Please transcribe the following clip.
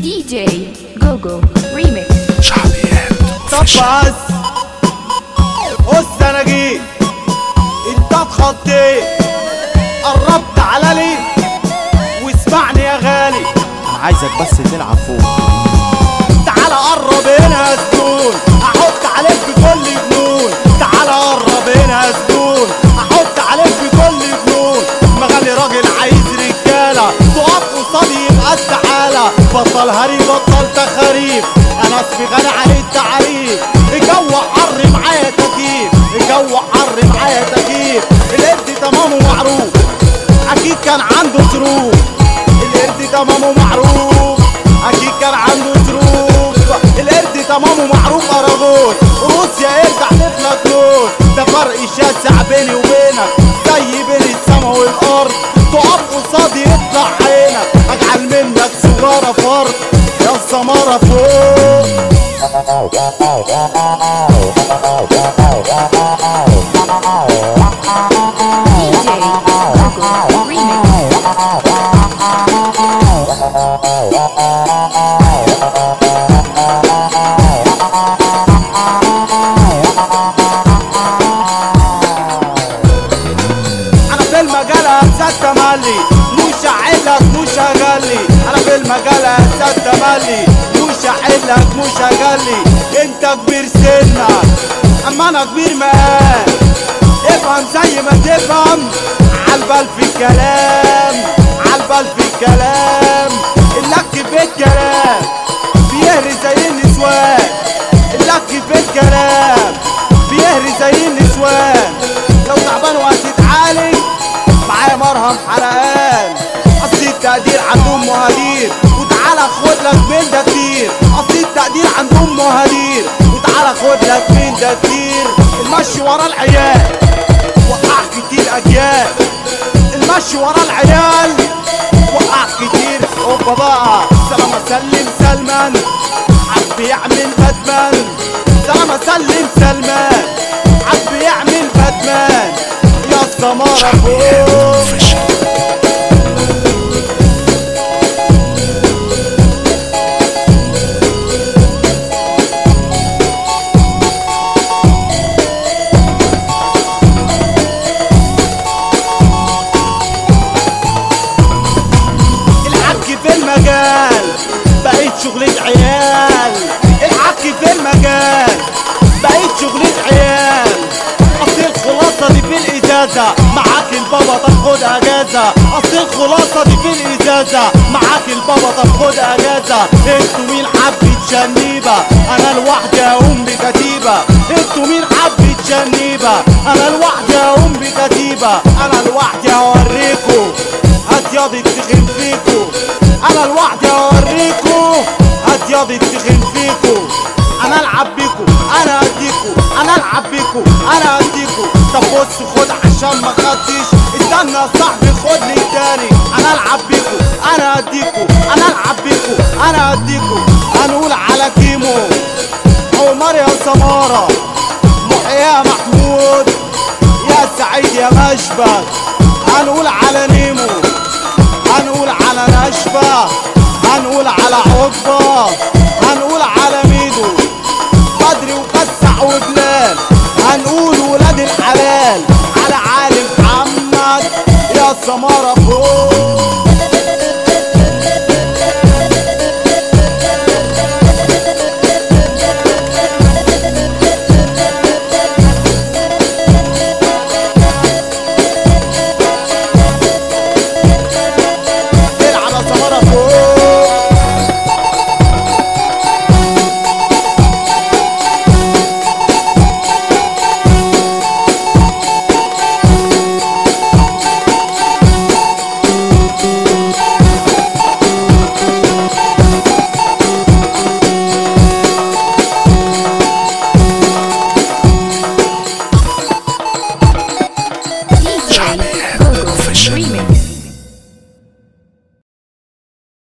DJ Gogo Remix شعبيات طب بس بص انا جيت انت اتخضيت قربت على لي واسمعني يا غالي انا عايزك بس تلعب فوق تعال قرب هنا يا زبون احط عليك بكل جنون تعال قرب هنا يا زبون احط عليك بكل جنون مغني راجل عايز رجاله تقف قصادي يبقى استحاله بطل هري بطل تخاريف انا اسمي غني عن التعريف الجو حر معايا تكييف الجو حر معايا تكييف القرد تمامه معروف اكيد كان عنده ظروف القرد تمامه معروف اكيد كان عنده ظروف القرد تمامه معروف اراجوز روسيا ارجع تفلت لون ده فرق شاسع بيني وبينك زي بين السما والارض تقف قصادي يطلع عينك اجعل منك سجاره فرد يا السماره فوق DJ Gogo Remix انا في المجال هتسد تملي مش هعلك مش هجلي انا في المجال هتسد تملي مش هحلك مش هجلي انت كبير سنك اما انا كبير مقام افهم زي ما تفهم عالبال في الكلام عالبال في الكلام اللك في الكلام بيهري زي النسوان اللك في الكلام بيهري زي النسوان لو تعبان وهتتعالج معايا مرهم حرقان اصل التقدير عندهم مهادير وتعالى خد لك من ده كتير اصل التقدير عندهم مهادير وتعالى خد لك من ده كتير المشي ورا العيال وقع كتير اجيال المشي ورا العيال وقع كتير اوبا بقى سلام سلم سلمان عم بيعمل باتمان سلام سلم سلمان عم بيعمل باتمان يا السمارة شعبيات فوق اوفيشال الحك في المجال بقيت شغلة عيال الحك في المجال بقيت شغلة عيال اصل الخلاصة دي في الازازة معاك البابا طب خد اجازة اصل الخلاصة دي في الازازة معاك البابا طب خد اجازة انتوا مين حبة شنيبة انا لوحدي اقوم بكتيبة انتوا مين حبة شنيبة انا لوحدي اقوم بكتيبة انا لوحدي اوريكم هتياض التخن فيكو انا لوحدي اوريكو هتياض التخن فيكو انا العب بيكو انا اديكو انا العب بيكو انا اديكو طب بص خد عشان ما خدتش استنى يا صاحبي خد لي تاني انا العب بيكو انا اديكو انا العب بيكو انا اديكو هنقول على كيمو عمر يا سمارة محيا محمود يا سعيد يا مشبك هنقول على نيمو هنقول على نشبة هنقول على عقبة